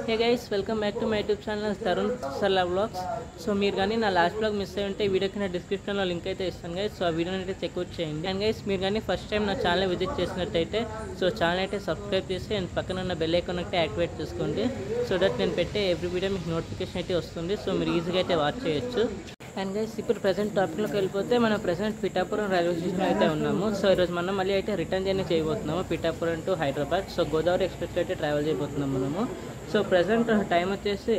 Hey guys welcome back to my YouTube channel Tarun Salla blogs so మీరు కానీ నా last blog miss అయ్యి ఉంటే ఈ వీడియో కింద డిస్క్రిప్షన్లో లింక్ అయితే ఇస్తాను గైస్ సో ఆ వీడియోని అయితే చెక్అవుట్ చేయండి అండ్ గైస్ మీరు కానీ ఫస్ట్ టైం నా ఛానల్ విజిట్ చేసినట్టయితే సో ఛానల్ అయితే సబ్స్క్రైబ్ చేసి అండ్ పక్కన ఉన్న బెల్ ఐకాన్ అయితే యాక్టివేట్ చేసుకోండి సో దట్ నేను పెట్టే ఎవ్రీ వీడియో మీకు నోటిఫికేషన్ అయితే వస్తుంది సో మీరు ఈజీగా అయితే వాచ్ చేయొచ్చు అండ్ గైస్ ఇప్పుడు ప్రజెంట్ టాపిక్లోకి వెళ్ళిపోతే మనం ప్రజెంట్ పిఠాపురం రైల్వే స్టేషన్ అయితే ఉన్నాము సో ఈరోజు మనం మళ్ళీ అయితే రిటర్న్ జర్నీ చేయబోతున్నాము Pithapuram to Hyderabad so Godavari express అయితే ట్రావెల్ చేయబోతున్నాం మనము సో ప్రజెంట్ టైం వచ్చేసి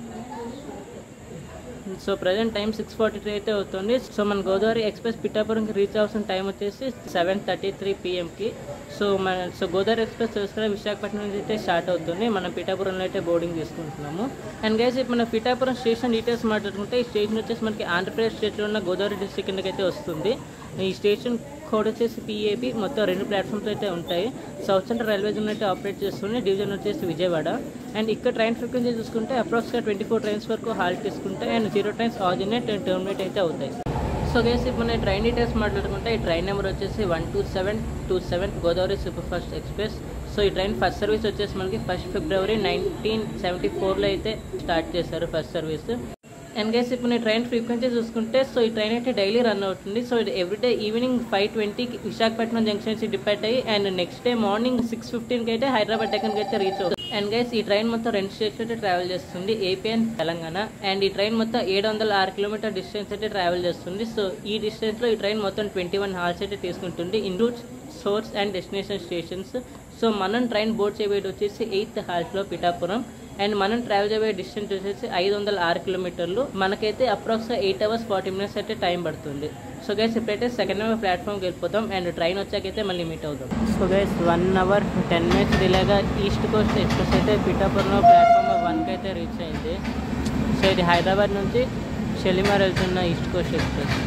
so present time six forty three అయితే అవుతుంది సో మన గోదావరి ఎక్స్ప్రెస్ పిఠాపురంకి రీచ్ అవ్వాల్సిన టైం వచ్చేసి సెవెన్ థర్టీ త్రీ పిఎంకి సో మన సో గోదావరి ఎక్స్ప్రెస్ తెలుసుకునే విశాఖపట్నం నుంచి అయితే స్టార్ట్ అవుతుంది మనం పిఠాపురంలో అయితే బోర్డింగ్ తీసుకుంటున్నాము అండ్ గైస్ ఇప్పుడు మన పిఠాపురం స్టేషన్ డీటెయిల్స్ మాట్లాడుకుంటే ఈ స్టేషన్ వచ్చేసి మనకి ఆంధ్రప్రదేశ్ స్టేట్లో ఉన్న గోదావరి డిస్ట్రిక్ట్ కిందకి అయితే వస్తుంది ఈ స్టేషన్ కోడ్ వచ్చేసి పిఏబి మొత్తం రెండు ప్లాట్ఫామ్స్ అయితే ఉంటాయి సౌత్ సెంట్రల్ రైల్వే జోన్ అయితే ఆపరేట్ చేస్తుంది డివిజన్ వచ్చేసి విజయవాడ అండ్ ఇక్కడ ట్రైన్ ఫ్రీక్వెన్సీ చూసుకుంటే అప్రాక్స్గా ట్వంటీ ఫోర్ ట్రైన్స్ వరకు హాల్ట్ తీసుకుంటే and zero trains originate and terminate అయితే అవుతాయి సో గేస్ ఇప్పుడు నేను ట్రైన్ డీటెయిల్స్ మాట్లాడుకుంటే ఈ ట్రైన్ నెంబర్ వచ్చేసి one two seven two seven Godavari super fast express so ఈ ట్రైన్ ఫస్ట్ సర్వీస్ వచ్చేసి మనకి ఫస్ట్ ఫిబ్రవరి నైన్టీన్ సెవెంటీ ఫోర్లో అయితే స్టార్ట్ చేశారు ఫస్ట్ సర్వీస్ అండ్ గైస్ ఇప్పుడు నేను ట్రైన్ ఫ్రీక్వెన్సీ చూసుకుంటే సో ఈ ట్రైన్ అయితే డైలీ రన్ అవుతుంది సో ఇది ఎవ్రీడే ఈవినింగ్ ఫైవ్ ట్వంటీకి విశాఖపట్నం జంక్షన్ నుంచి డిపార్ట్ అయ్యి and next day morning six ఫిఫ్టీన్కి అయితే హైదరాబాద్ డెక్కన్కి అయితే రీచ్ అవుతుంది అండ్ గైస్ ఈ ట్రైన్ మొత్తం రెండు స్టేట్స్ అయితే ట్రావెల్ చేస్తుంది ఏపీ అండ్ తెలంగాణ అండ్ ఈ ట్రైన్ మొత్తం ఏడు వందల ఆరు కిలోమీటర్ డిస్టెన్స్ అయితే ట్రావెల్ చేస్తుంది సో ఈ డిస్టెన్స్లో ఈ ట్రైన్ మొత్తం ట్వంటీ వన్ హార్స్ అయితే తీసుకుంటుంది in routes source and destination stations so మనం ట్రైన్ బోర్డ్ చేయబోయేది వచ్చేసి ఎయిత్ హాల్స్లో పిఠాపురం అండ్ మనం ట్రావెల్ చేయబోయే డిస్టెన్స్ వచ్చేసి ఐదు వందల ఆరు కిలోమీటర్లు మనకైతే అప్రాక్స్గా ఎయిట్ అవర్స్ ఫార్టీ మినిట్స్ అయితే టైం పడుతుంది సో గైస్ ఇప్పుడైతే సెకండ్ నెంబర్ ప్లాట్ఫామ్కి వెళ్ళిపోతాం అండ్ ట్రైన్ వచ్చాకైతే మళ్ళీ మీట్ అవుతాం so guys one hour ten minutes డిలేగా ఈస్ట్ కోస్ట్ ఎక్స్ప్రెస్ అయితే పిఠాపురంలో ప్లాట్ఫామ్ వన్కి అయితే రీచ్ అయింది సో ఇది హైదరాబాద్ నుంచి షెలిమార్ వెళ్తున్న east coast express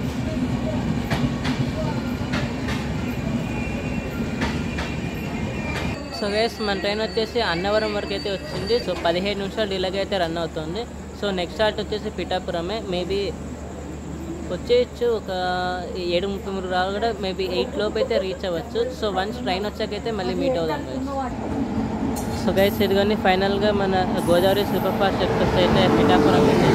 so guys మన ట్రైన్ వచ్చేసి అన్నవరం వరకు అయితే వచ్చింది సో పదిహేడు నిమిషాలు డిలేగా అయితే రన్ అవుతుంది సో నెక్స్ట్ స్టార్ట్ వచ్చేసి పిఠాపురమే మేబీ వచ్చేయచ్చు ఒక ఏడు ముప్పై మూడు రావు కూడా మేబీ ఎయిట్ లోపు అయితే రీచ్ అవ్వచ్చు సో వన్స్ ట్రైన్ వచ్చాకైతే మళ్ళీ మీట్ అవుదాం గైస్ సో గైస్ ఇదిగోని ఫైనల్గా మన గోదావరి సూపర్ ఫాస్ట్ ఎక్స్ప్రెస్ అయితే పిఠాపురం అయితే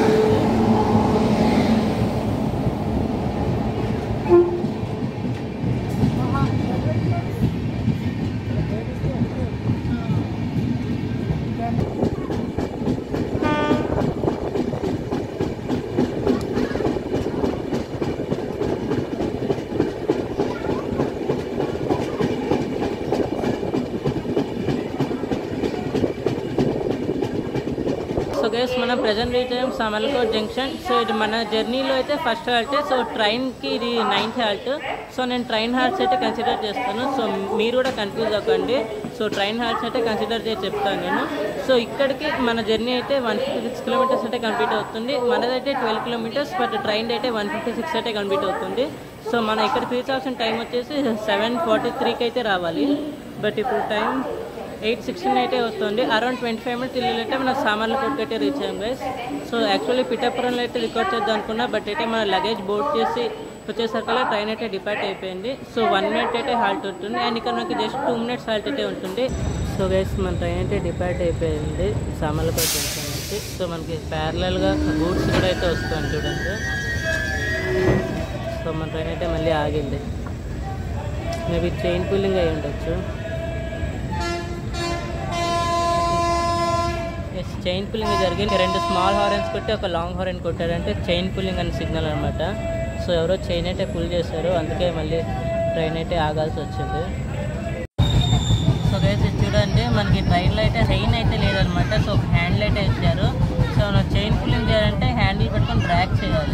సో గైస్ మనం ప్రజెంట్ రీచ్ అయ్యాం సమల్కోట్ జంక్షన్ సో ఇది మన జర్నీలో అయితే ఫస్ట్ హాల్ట్ సో ట్రైన్కి ఇది నైన్త్ హాల్ట్ సో నేను ట్రైన్ హాల్ట్స్ అయితే కన్సిడర్ చేస్తాను సో మీరు కూడా కన్ఫ్యూజ్ అవ్వకండి సో ట్రైన్ హాల్ట్స్ అయితే కన్సిడర్ చేసి చెప్తాను నేను సో ఇక్కడికి మన జర్నీ అయితే వన్ ఫిఫ్టీ సిక్స్ కిలోమీటర్స్ అయితే కంప్లీట్ అవుతుంది మనదైతే ట్వెల్వ్ కిలోమీటర్స్ బట్ ట్రైన్ అయితే వన్ ఫిఫ్టీ సిక్స్ అయితే కంప్లీట్ అవుతుంది సో మనం ఇక్కడ రీచ్ అవ్వాల్సిన టైం వచ్చేసి సెవెన్ ఫార్టీ త్రీకి అయితే రావాలి బట్ ఇప్పుడు టైం ఎయిట్ సిక్స్టీన్ అయితే వస్తుంది అరౌండ్ ట్వంటీ ఫైవ్ మినిట్స్ వెళ్ళితే మన సామాన్లు కొట్టుకైతే రీచ్ అయ్యాం గైస్ సో యాక్చువల్లీ పిఠాపురంలో అయితే రికార్డ్ చేద్దాం అనుకున్నా బట్ అయితే మన లగేజ్ బోర్డ్ చేసి వచ్చేసరికల్లా ట్రైన్ అయితే డిపార్ట్ అయిపోయింది సో వన్ మినిట్ అయితే హాల్ట్ ఉంటుంది అండ్ ఇక్కడ మనకి జస్ట్ టూ మినిట్స్ హాల్ట్ అయితే ఉంటుంది సో గైస్ మన ట్రైన్ అయితే డిపార్ట్ అయిపోయింది సామాన్లకోట జంక్షన్ నుంచి సో మనకి ప్యారలల్గా గూడ్స్ కూడా అయితే వస్తుంది చూడండి సో మన ట్రైన్ అయితే మళ్ళీ ఆగింది మేబీ చైన్ పుల్లింగ్ అయి ఉండొచ్చు ఎస్ చైన్ పుల్లింగ్ జరిగింది రెండు స్మాల్ హారెన్స్ కొట్టి ఒక లాంగ్ హారెన్ కొట్టాడంటే చైన్ పుల్లింగ్ అని సిగ్నల్ అనమాట సో ఎవరో చైన్ అయితే పుల్ చేశారు అందుకే మళ్ళీ ట్రైన్ అయితే ఆగాల్సి వచ్చింది సో గైస్ ఇది చూడండి మనకి ట్రైన్లో అయితే చైన్ అయితే లేదనమాట సో ఒక హ్యాండిల్ అయితే ఇచ్చారు సో మనం చైన్ పుల్లింగ్ చేయాలంటే హ్యాండిల్ పెట్టుకొని డ్రాక్ చేయాలి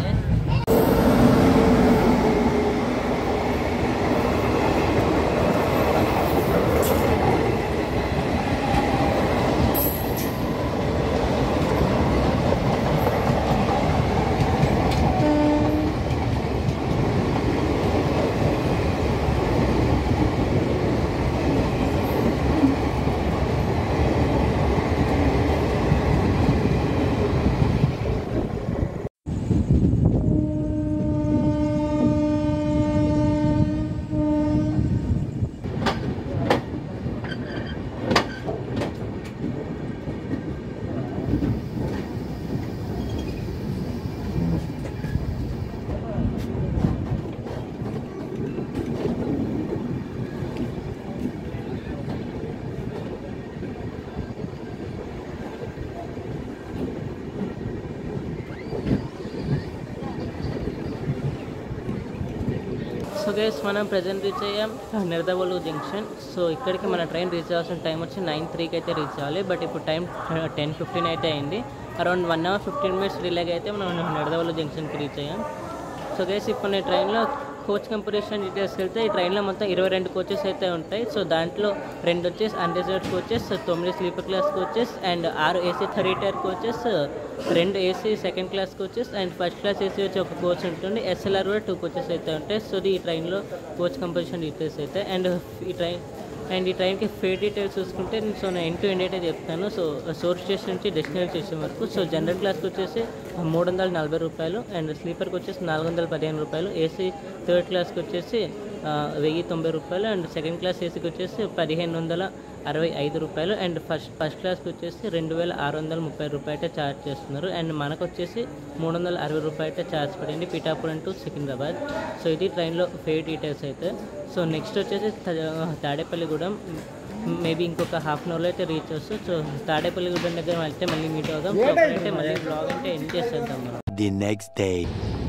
సో గైస్ మనం ప్రజెంట్ రీచ్ అయ్యాం నిర్దవోలు జంక్షన్ సో ఇక్కడికి మన ట్రైన్ రీచ్ అవ్వాల్సిన టైం వచ్చి నైన్ త్రీకి అయితే రీచ్ అవ్వాలి బట్ ఇప్పుడు టైం టెన్ ఫిఫ్టీన్ అయితే అయింది around one hour fifteen minutes డిలేగా అయితే మనం నిర్దవోలు జంక్షన్కి రీచ్ అయ్యాం సో గైస్ ఇప్పుడు నేను ట్రైన్లో కోచ్ కంపిటీషన్ డీటెయిల్స్కి వెళ్తే ఈ ట్రైన్లో మొత్తం ఇరవై రెండు కోచెస్ అయితే ఉంటాయి సో దాంట్లో రెండు వచ్చేసి అన్రిజర్వ్డ్ కోచెస్ తొమ్మిది స్లీపర్ క్లాస్ కోచెస్ అండ్ ఆరు ఏసీ థర్డ్ టైర్ కోచెస్ రెండు AC second class coaches and first class AC వచ్చి ఒక కోచ్ ఉంటుంది ఎస్ఎల్ఆర్ కూడా టూ కోచెస్ అయితే ఉంటాయి సో ఈ ట్రైన్లో కోచ్ కంపిటీషన్ డీటెయిల్స్ అయితే అండ్ ఈ ట్రైన్ అండ్ ఈ ట్రైన్కి ఫేర్ డీటెయిల్స్ చూసుకుంటే సో నేను ఎండ్ టు ఎండ్ అయితే చెప్తాను సో సోర్స్ స్టేషన్ నుంచి డెస్టినేషన్ స్టేషన్ వరకు సో జనరల్ క్లాస్కి వచ్చేసి మూడు వందల నలభై రూపాయలు అండ్ స్లీపర్కి వచ్చేసి నాలుగు వందల పదిహేను రూపాయలు ఏసీ థర్డ్ క్లాస్కి వచ్చేసి ఆ, వెయ్యి తొంభై రూపాయలు అండ్ సెకండ్ క్లాస్ ఏసీకి వచ్చేసి పదిహేను వందల అరవై ఐదు రూపాయలు అండ్ ఫస్ట్ ఫస్ట్ క్లాస్కి వచ్చేసి రెండు వేల ఆరు వందల ముప్పై రూపాయలు అయితే ఛార్జ్ చేస్తున్నారు అండ్ మనకు వచ్చేసి మూడు వందల అరవై రూపాయలు అయితే ఛార్జ్ పడింది పిఠాపురం టు సికింద్రాబాద్ సో ఇది ట్రైన్లో ఫేర్ డీటెయిల్స్ అయితే సో నెక్స్ట్ వచ్చేసి త- తాడేపల్లిగూడెం మేబీ ఇంకొక హాఫ్ అన్ అవర్లో అయితే రీచ్ వస్తుంది సో తాడేపల్లిగూడెం దగ్గర వెళ్తే మళ్ళీ మీట్ అవుదాం సో అప్పుడైతే మళ్ళీ బ్లాగ్ అంటే ఎండ్ చేసేద్దాం మనం The next day.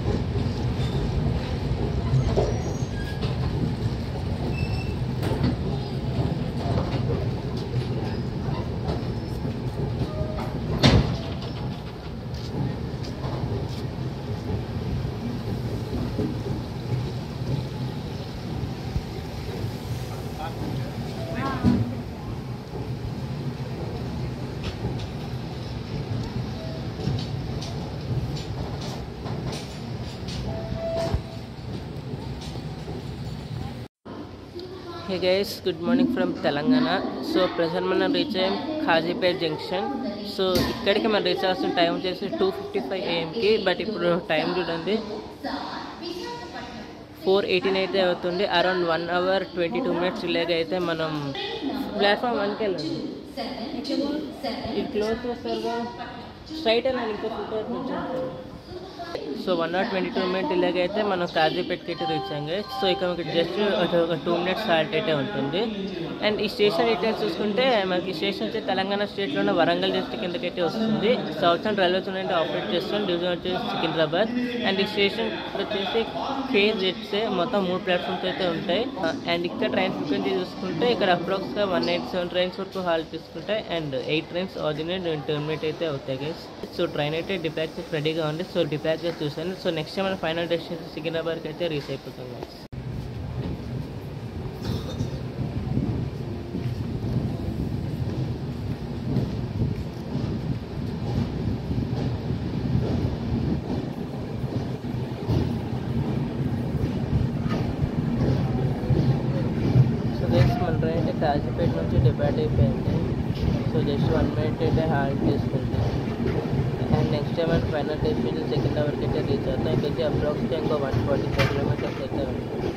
Hey guys good morning from Telangana so present మనం రీచ్ అయ్యాం ఖాజీపేట్ జంక్షన్ సో ఇక్కడికి మనం రీచ్ అవ్వాల్సిన టైం వచ్చేసి టూ ఫిఫ్టీ ఫైవ్ ఏఎంకి బట్ ఇప్పుడు టైం చూడండి ఫోర్ ఎయిటీన్ అయితే అవుతుంది around one hour twenty two minutes ఇలాగ అయితే మనం ప్లాట్ఫామ్ వన్కి వెళ్ళండి ఇది క్లోజ్ చేస్తారుగా స్ట్రైట్ వెళ్ళండి ఇంకో ఫుట్ నుంచి so one not twenty two minute ఇలాగైతే మనం కాజీపేట్కి అయితే రీచ్ అయ్యాం guys. సో ఇక మనకి జస్ట్ ఒక టూ మినిట్స్ హాల్ట్ అయితే ఉంటుంది అండ్ ఈ స్టేషన్ డీటెయిల్స్ చూసుకుంటే మనకి స్టేషన్ వచ్చి తెలంగాణ స్టేట్లోనే వరంగల్ డిస్ట్రిక్ట్ కిందకైతే వస్తుంది సౌతర్న్ రైల్వే జోన్ అయితే ఆపరేట్ చేస్తుంది డివిజన్ వచ్చేసి సికింద్రాబాద్ అండ్ ఈ స్టేషన్ వచ్చేసి కే జెట్సే మొత్తం మూడు ప్లాట్ఫామ్స్ అయితే ఉంటాయి అండ్ ఇక్కడ ట్రైన్ ఫ్రీక్వెన్సీ చూసుకుంటే ఇక్కడ అప్రాక్స్గా వన్ ఎయిట్ సెవెన్ ట్రైన్స్ వరకు హాల్ట్ తీసుకుంటాయి and eight trains originate terminate అయితే అవుతాయి గైస్ సో ట్రైన్ అయితే డిపాచ్ రెడీగా ఉంది సో డిపాచ్ చూసాను సో నెక్స్ట్ మన ఫైనల్ డెస్టినేషన్ సికింద్రాబాద్కి అయితే రీచ్ అయిపోతాం guys. సో గైస్ మన ట్రైన్ అయితే కాజీపేట నుంచి డిపార్ట్ అయిపోయింది సో జస్ట్ వన్ మినిట్ అయితే హాల్ట్ తీసుకుంది and next time and final destination సికింద్రాబాద్కి అయితే రీచ్ అవుతాం ఇక్కడికి అప్రాక్స్గా ఇంకో వన్ ఫార్టీ ఫైవ్ కిలోమీటర్స్ అయితే ఉంది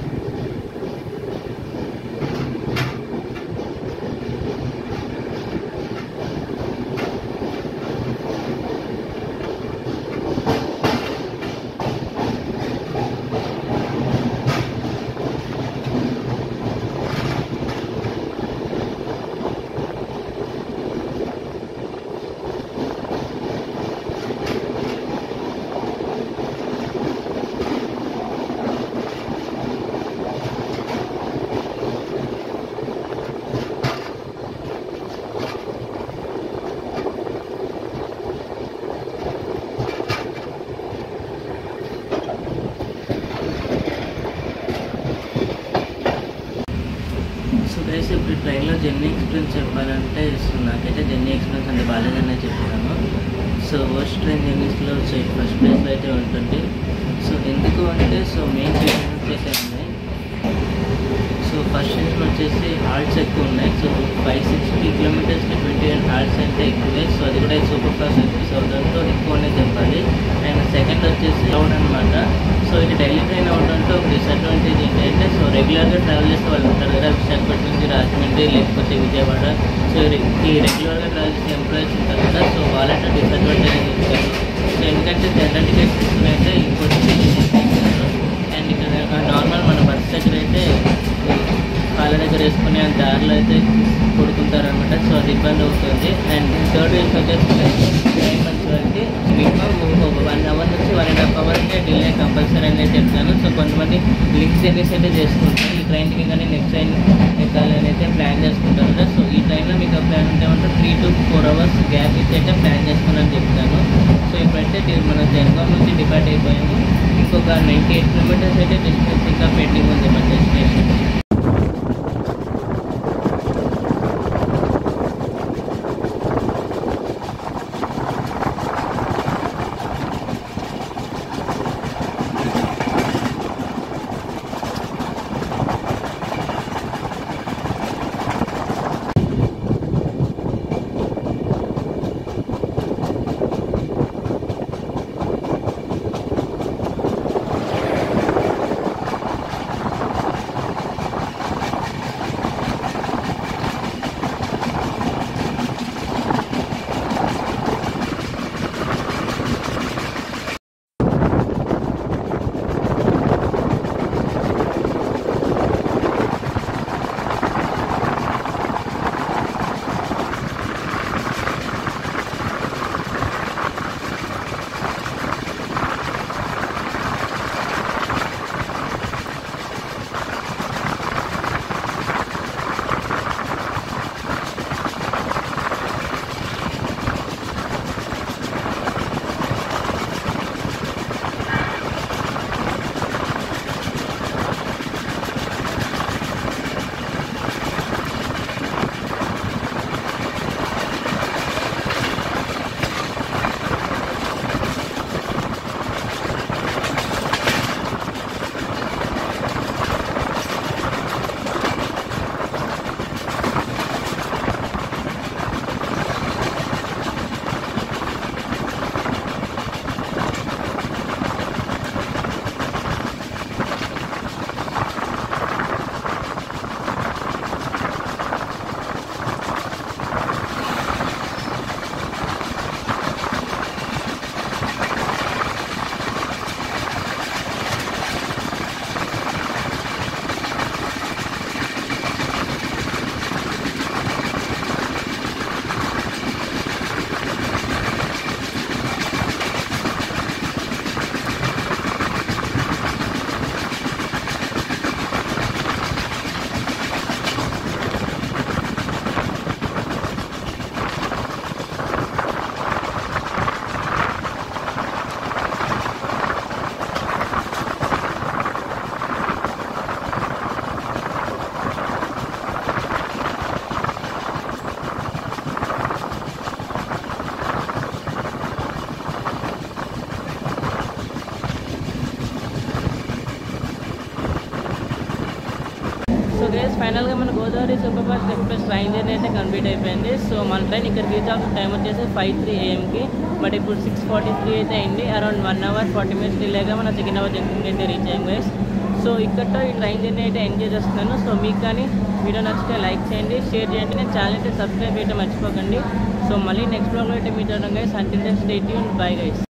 సో గైస్ ఇప్పుడు ట్రైన్లో జర్నీ ఎక్స్పీరియన్స్ చెప్పాలంటే సో నాకైతే జర్నీ ఎక్స్పీరియన్స్ అంటే బాగాలేదనే చెప్తాను సో వర్స్ట్ ట్రైన్ జర్నీస్లో సో ఫస్ట్ ప్లేస్లో అయితే ఉంటుంది సో ఎందుకు అంటే సో మెయిన్ స్టేషన్స్ అయితే ఉన్నాయి సో ఫస్ట్ స్టేషన్ వచ్చేసి హాల్ట్స్ ఎక్కువ ఉన్నాయి సో ఫైవ్ సిక్స్టీ కిలోమీటర్స్కి ట్వంటీ ఎయిట్ హాల్ట్స్ అయితే ఎక్కువే సో అది కూడా సూపర్ ఫాస్ట్ సర్వీస్ అవడంతో ఎక్కువనే చెప్పాలి అండ్ సెకండ్ వచ్చేసి క్రౌడ్ అనమాట సో ఇది డైలీ ట్రైన్ అవడంతో ఒక డిసడ్వాంటేజ్ ఏంటంటే సో రెగ్యులర్గా ట్రావెల్ చేసే వాళ్ళు ఉంటారు కదా విశాఖపట్నం నుంచి రాజమండ్రి లేకపోతే విజయవాడ సో ఈ రెగ్యులర్గా ట్రావెల్ చేసే ఎంప్లాయీస్ ఉంటారు కదా సో వాళ్ళంటే డిసడ్వాంటేజ్ ఇచ్చారు సో ఎందుకంటే జనరల్ టికెట్స్ అయితే ఇంకొచ్చి అండ్ ఇక్కడ నార్మల్ మన బస్ దగ్గర అయితే కాళ్ళ దగ్గర వేసుకునే దారిలో అయితే కొడుకుంటారు అనమాట సో అది ఇబ్బంది అవుతుంది అండ్ థర్డ్ రీల్స్ వచ్చేసి టైం పంచువాలిటీ మినిమం ఒక వన్ అవర్ నుంచి వన్ అండ్ హాఫ్ అవర్ అయితే డిలే కంపల్సరీ అనేది చెప్తాను సో కొంతమంది లింక్స్ అనేసి అయితే చేసుకుంటారు ఈ ట్రైన్కి కానీ నెక్స్ట్ ట్రైన్ ఎక్కాలని అయితే ప్లాన్ చేసుకుంటారు కదా సో ఈ ట్రైన్లో మీకు ప్లాన్ ఉంటే మాత్రం three to four hours gap ఇచ్చి అయితే ప్లాన్ చేసుకున్నాను చెప్తాను సో ఇప్పుడైతే ది- మన జనగాం నుంచి డిపార్ట్ అయిపోయాము ఇంకొక నైంటీ ఎయిట్ కిలోమీటర్స్ అయితే డిస్టెన్స్ ఇంకా పెండింగ్ ఉంది మన డెస్టినేషన్ సో గైస్ ఫైనల్గా మన Godavari super fast express train journey అయితే కంప్లీట్ అయిపోయింది సో మన ట్రైన్ ఇక్కడ రీచ్ అవ్వాల్సిన టైం వచ్చేసి ఫైవ్ త్రీ ఏఎంకి బట్ ఇప్పుడు సిక్స్ ఫార్టీ త్రీ అయితే అయింది around one hour forty minutes డిలేగా మన సికింద్రాబాద్ జంక్షన్ అయితే రీచ్ అయ్యాం గైస్ సో ఇక్కడతో ఈ ట్రైన్ జర్నీ అయితే ఎంజాయ్ చేస్తున్నాను సో మీకు కానీ వీడియో నచ్చితే లైక్ చేయండి షేర్ చేయండి నేను ఛానల్ అయితే సబ్స్క్రైబ్ చేయడం మర్చిపోకండి సో మళ్ళీ నెక్స్ట్ బ్లాగ్లో అయితే మీట్ అవడం guys until then stay tune bye guys